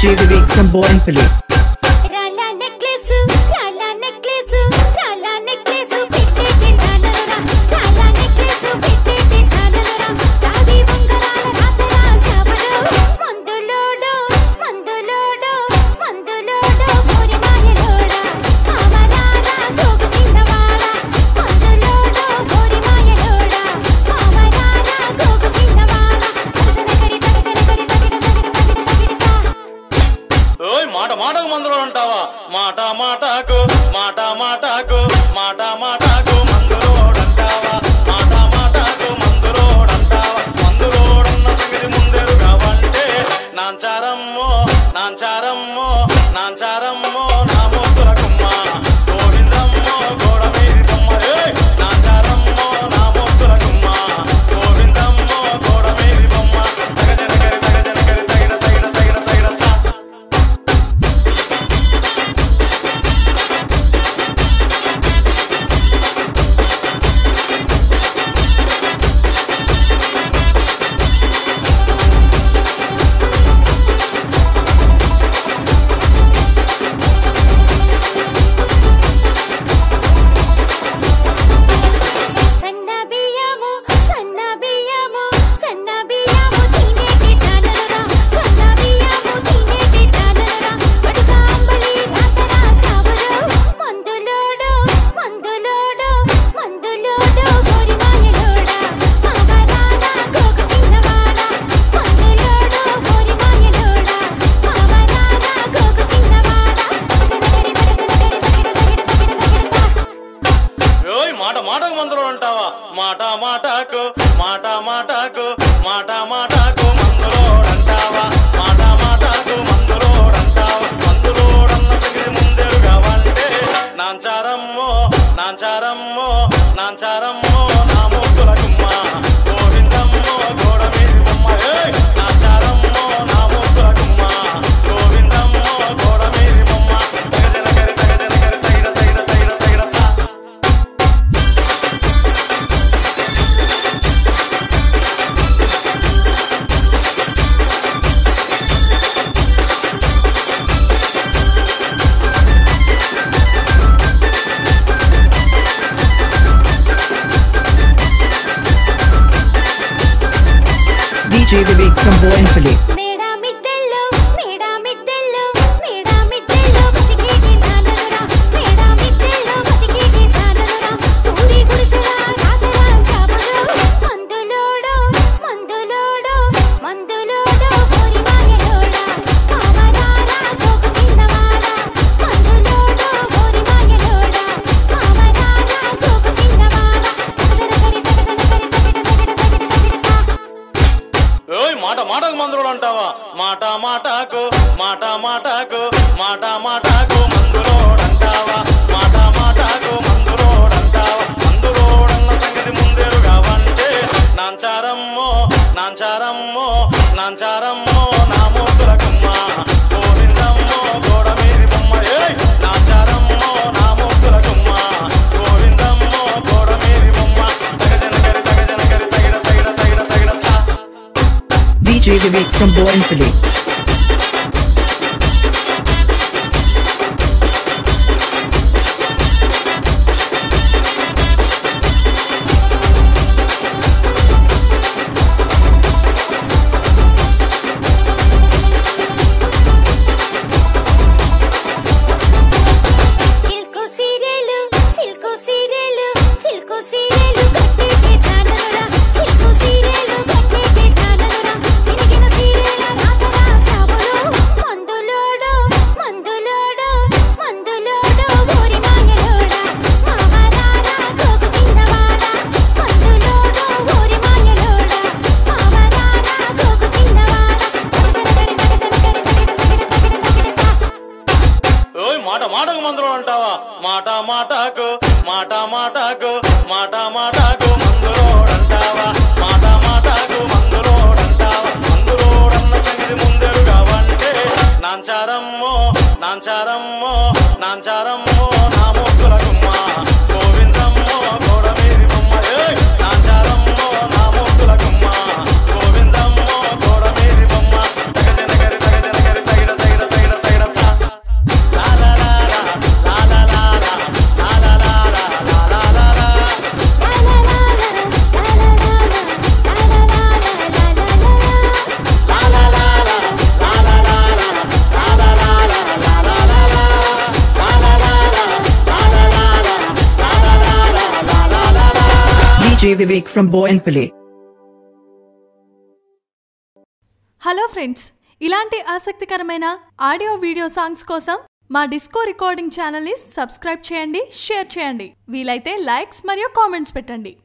DJ Vivek from Boinpally. రాలా necklace రాలా necklace రాలా నెక్లెస్ పెట్టేటి దానరా రాలా నెక్లెస్ పెట్టేటి దానరా రావి ఉంగరాల రాతరా శాబరు మందులోడు మందులోడు మందులోడు కోరి మాయలోడా మామరారా గోగు చిన్నవాడా మందులోడు కోరి మాయలోడా మామరారా గోగు చిన్నవాడా తగజన కరి తగజన కరి తగిడ తగిడ తగిడ తగిడ ఓయ్ మాట మాటకు మందులో అంటావా మాట మాటకు మాట మాటకు మాట మాటకు మందులోడంటావా మాట మాటకు మందులోడంటావా మందులోడన్న సంగతి ముందెరుగావంటే నాంచారమ్మో నాంచారమ్మో నాంచారమ్మో నా మూతుల కుమ్మ గోవిందమ్మో గోడ మీది బొమ్మ ఏయ్! నాంచారమ్మో నా మూతుల కుమ్మ గోవిందమ్మో గోడ మీది బొమ్మ తగజన కరి తగజన కరి తగిడ తగిడ తగిడ తగిడ తా సన్న బియ్యము సన్న బియ్యము సన్న బియ్యము తినేటి దానరా సన్న బియ్యము తినేటి దానరా అడుగా అంబలి రాతరా సాబరు మందులోడు మందులోడు మందులోడు గోరి మాయలోడా మావరారా గోగు చిన్నవాడా మందులోడు గోరి మాయలోడా మావరారా గోగు చిన్నవాడా జనగరి జనగరి తగిడ తగిడ తగిడ తగిడ ఓయ్ మాట మాటకు మందులో అంటావా మాట మాటకు మాట మాటకు మాట మాటకు మందులోడంటావా మాట మాటకు మందులోడంటావా మందులోడన్న సంగతి ముందెరుగావంటే నాంచారమ్మో నాంచారమ్మో నాంచారమ్మో నా మూతుల కుమ్మ గోవిందమ్మో గోడ మీది బొమ్మ ఏయ్! నాంచారమ్మో నా మూతుల కుమ్మ గోవిందమ్మో గోడ మీది బొమ్మ తగజన కరి తగజన కరి తగిడ తగిడ తగిడ తగిడ తా DJ Vivek from Boinpally. మేడా మిద్దెల్లో మేడా మిద్దెల్లో మేడా మిద్దెల్లో బతికేటి దానరా మేడా మిద్దెల్లో బతికేటి దానరా పూరి గుడిసెలా రాతరా సాబరు మందులోడు మందులోడు మందులోడు కోరి మాయలోడా మామరారా గోగు చిన్నవాడా మందులోడు కోరి మాయలోడా మామరారా గోగు చిన్నవాడా తగజన కరి తగజన కరి తగిడ తగిడ తగిడ తగిడ ఓయ్ మాట మాటకు మందులు అంటావా మాట మాటకు మాట మాటకు మాట మాటకు మందులోడంటావా మాట మాటకు మందులోడంటావా మందులోడన్న సంగతి ముందెరుగావంటే నాంచారమ్మో నాంచారమ్మో నాంచారమ్మో నా మూతుల కుమ్మ గోవిందమ్మో గోడ మీది బొమ్మ ఏయ్! నాంచారమ్మో నా మూతుల కుమ్మ గోవిందమ్మో గోడ మీది బొమ్మ తగజన కరి తగజన కరి తగిడ తగిడ తగిడ తగిడ తా DJ Vivek from Boinpally. Silk సీరియలు సిల్కు సీరియలు సిల్కు సీరియలు కట్టేటి దానరా సిల్కు సీరియలు కట్టేటి దానరా సిరిగిన సీరియల రాతరా సాబరు మందులోడు మందులోడు మందులోడు ఓరి మాయలోడా మామరారా గోగు చిన్నవాడా మందులోడు ఓరి మాయలోడా మామరారా గోగు చిన్నవాడా తగజన కరి తగజన కరి తగిడ తగిడ తగిడ తగిడ ఓయ్ మాట మాటకు మందులు అంటావా మాట మాటకు మాట మాటకు మాట మాటకు మందులోడంటావా మాట మాటకు మందులోడంటావా మందులోడన్న సంగతి ముందెరుగావంటే నాంచారమ్మో నాంచారమ్మో నాంచారమ్మో నా ముక్కుల కుమ్మ గోవిందమ్మో గోడ మీది బొమ్మ ఏయ్! నాంచారమ్మో నా ముక్కుల కుమ్మ గోవిందమ్మో గోడ మీది బొమ్మ తగజన కరి తగజన కరి తగిడ తగిడ DJ Vivek from Boinpally. Hello friends ఇలాంటి ఆసక్తికరమైన ఆడియో వీడియో సాంగ్స్ కోసం మా డిస్కో రికార్డింగ్ ఛానల్ని సబ్స్క్రైబ్ చేయండి షేర్ చేయండి వీలైతే లైక్స్ మరియు కామెంట్స్ పెట్టండి